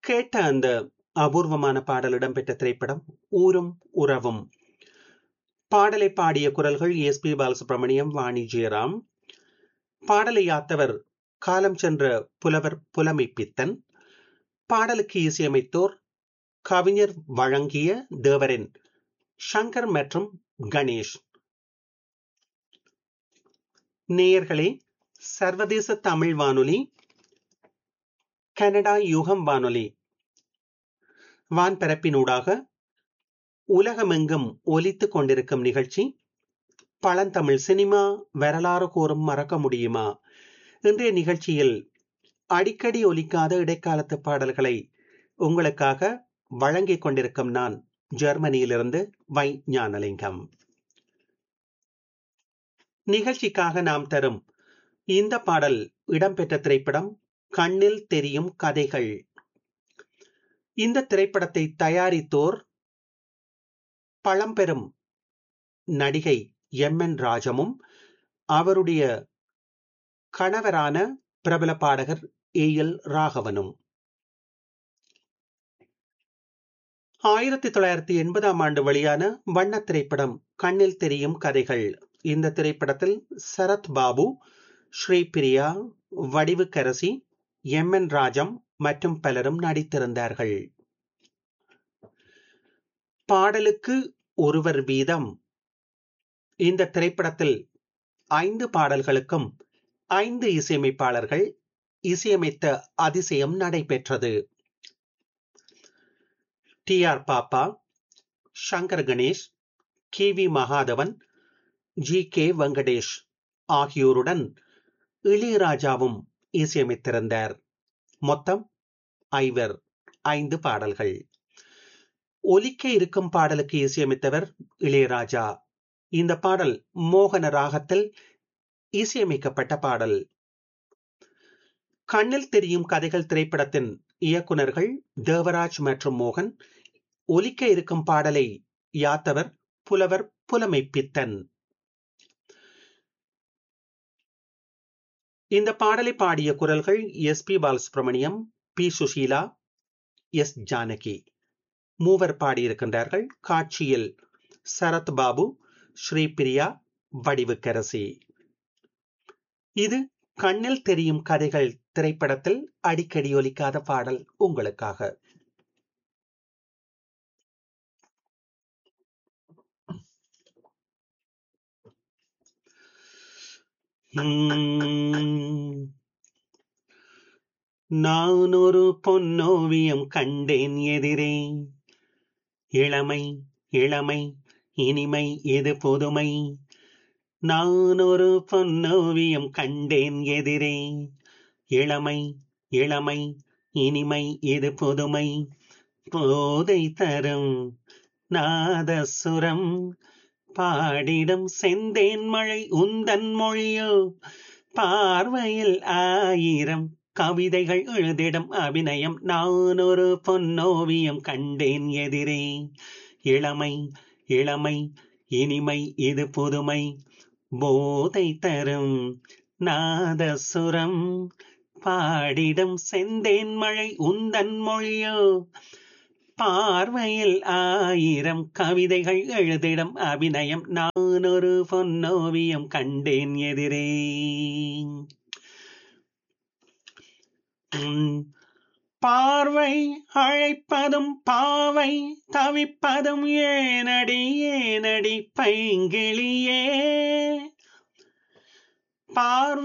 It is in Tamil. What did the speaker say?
கேட்ட அந்த அபூர்வமான பாடல் இடம்பெற்ற திரைப்படம் ஊரும் உறவும் பாடலை பாடிய குரல்கள் எஸ் பி பாலசுப்ரமணியம் வாணி ஜெயராம் பாடலை யாத்தவர் காலம் சென்ற புலவர் புலமை பித்தன் பாடலுக்கு இசையமைத்தோர் கவிஞர் வழங்கிய தேவரின் சங்கர் மற்றும் கணேஷ் நேயர்களே சர்வதேச தமிழ் வானொலி கனடா யுகம் வானொலி வான்பரப்பினூடாக உலகமெங்கும் ஒலித்துக் கொண்டிருக்கும் நிகழ்ச்சி பழந்தமிழ் சினிமா வரலாறு கூறும் மறக்க முடியுமா இன்றைய நிகழ்ச்சியில் அடிக்கடி ஒலிக்காத இடைக்காலத்து பாடல்களை உங்களுக்காக வழங்கிக் கொண்டிருக்கும் நான் ஜெர்மனியிலிருந்து வை ஞானலிங்கம் நிகழ்ச்சிக்காக நாம் தரும் இந்த பாடல் இடம்பெற்ற திரைப்படம் கண்ணில் தெரியும் கதைகள் இந்த திரைப்படத்தை தயாரித்தோர் பழம்பெரும் நடிகை எம் என் ராஜமும் அவருடைய கணவரான பிரபல பாடகர் ஏ எல் ராகவனும் ஆயிரத்தி தொள்ளாயிரத்தி எண்பதாம் ஆண்டு வெளியான வண்ண திரைப்படம் கண்ணில் தெரியும் கதைகள் இந்த திரைப்படத்தில் சரத் பாபு ஸ்ரீபிரியா வடிவுக்கரசி எம் என் ராஜம் மற்றும் பலரும் நடித்திருந்தார்கள் பாடலுக்கு ஒருவர் வீதம் இந்த திரைப்படத்தில் ஐந்து பாடல்களுக்கும் ஐந்து இசையமைப்பாளர்கள் இசையமைத்த அதிசயம் நடைபெற்றது T R Pappa Shankar Ganesh K V Mahadevan G K Venkatesh ஆகியோருடன் இளையராஜாவும் இசையமைத்திருந்தார் மொத்தம் ஐவர் ஐந்து பாடல்கள் ஒலிக்க இருக்கும் பாடலுக்கு இசையமைத்தவர் இளையராஜா இந்த பாடல் மோகன ராகத்தில் இசையமைக்கப்பட்ட பாடல் கண்ணில் தெரியும் கதைகள் திரைப்படத்தின் இயக்குனர்கள் தேவராஜ் மற்றும் மோகன் ஒலிக்க இருக்கும் பாடலை யாத்தவர் புலவர் புலமை பித்தன் இந்த பாடலை பாடிய குரல்கள் S P Balasubrahmanyam P Susheela S Janaki மூவர் பாடியிருக்கின்றார்கள் காட்சியில் சரத் பாபு ஸ்ரீபிரியா வடிவுக்கரசி இது கண்ணில் தெரியும் கதைகள் திரைப்படத்தில் அடிக்கடி ஒலிக்காத பாடல் உங்களுக்காக நான் ஒரு பொன்னோவியம் கண்டேன் எதிரே இளமை இளமை இனிமை இது புதுமை நான் ஒரு பொன்னோவியம் கண்டேன் எதிரே இளமை இளமை இனிமை இது புதுமை போதை தரும் நாதசுரம் பாடிடம் செந்தேன் மழை உந்தன் மொழியோ பார்வையில் ஆயிரம் கவிதைகள் எழுதிடம் அபிநயம் நான் ஒரு பொன்னோவியம் கண்டேன் எதிரே இளமை இளமை இனிமை இது புதுமை போதை தரும் நாதசுரம் பாடிடம் செந்தேன் மழை உந்தன் மொழியோ பார்வையில் ஆயிரம் கவிதைகள் எழுதிடம் அபிநயம் நான் ஒரு பொன்னோவியம் கண்டேன் எதிரே பார்வை அழைப்பதும் பாவை தவிப்பதும் ஏனடி ஏனடி பைங்கிளியே பார்வை